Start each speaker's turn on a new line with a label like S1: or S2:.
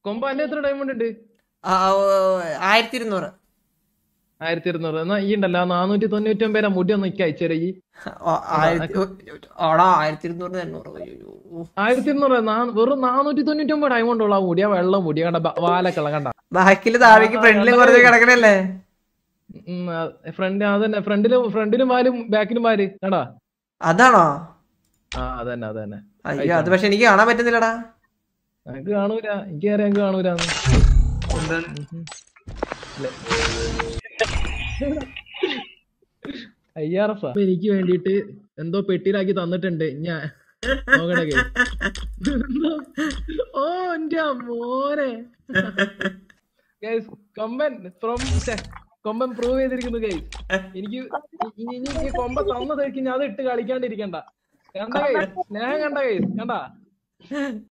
S1: കൊമ്പ എന്റെ എത്ര ഡയമണ്ട് ഉണ്ട്
S2: ആ, ഓ, ആയിരത്തി ഇരുന്നൂറ്
S1: ആയിരത്തി ഇരുന്നൂറ് എന്നാ ഈ ഉണ്ടല്ലോ ആ നാനൂറ്റി തൊണ്ണൂറ്റി ഒമ്പതിനാ മുടി ഒന്ന് എനിക്ക് അയച്ചേരാ ഈ
S2: ഓ, ആയിരത്തി ആടാ ആയിരത്തി ഇരുന്നൂറ് എണ്ണൂറ് അയ്യോ
S1: ആയിരത്തി ഇരുന്നൂറ് നാ- വെറും നാനൂറ്റി തൊണ്ണൂറ്റി ഒമ്പത് ഡയമണ്ട് ഉള്ള ആ മുടിയ വെള്ളം മുടിയ കണ്ട ബ- വാലക്കുള്ള കണ്ട
S2: ബാക്കില് താഴേക്ക് ഫ്രണ്ടിലും കുറച്ച് കിടക്കണല്ലേ
S1: ഫ്രണ്ട് അതന്നെ ഫ്രണ്ടിലും ഫ്രണ്ടിലും വാലും ബാക്കിലും വാല് കണ്ടാ
S2: അതാണോ
S1: ആ അതന്നെ അതന്നെ
S2: അയ്യോ അത് പക്ഷെ എനിക്ക് കാണാൻ പറ്റുന്നില്ലടാ
S1: എനിക്ക് കാണൂല എനിക്ക് അറിയാം എനിക്ക് കാണൂല അയ്യാറഫ എനിക്ക് വേണ്ടിട്ട് എന്തോ പെട്ടിയിലാക്കി തന്നിട്ടുണ്ട് ഞാൻ നോക്കട്ടെ guys. ഓ എന്റെ മോനെ ഗൈസ് കൊമ്പൻ ഫ്രം കൊമ്പൻ പ്രൂവ് ചെയ്തിരിക്കുന്നു ഗൈസ് എനിക്ക് ഇ- ഇനി ഈ കൊമ്പ തന്നതായിരിക്കും ഞാൻ അത് ഇട്ട് കളിക്കാണ്ടിരിക്കണ്ട കണ്ട ഗൈസ് സ്നേഹം കണ്ട ഗൈസ് കണ്ട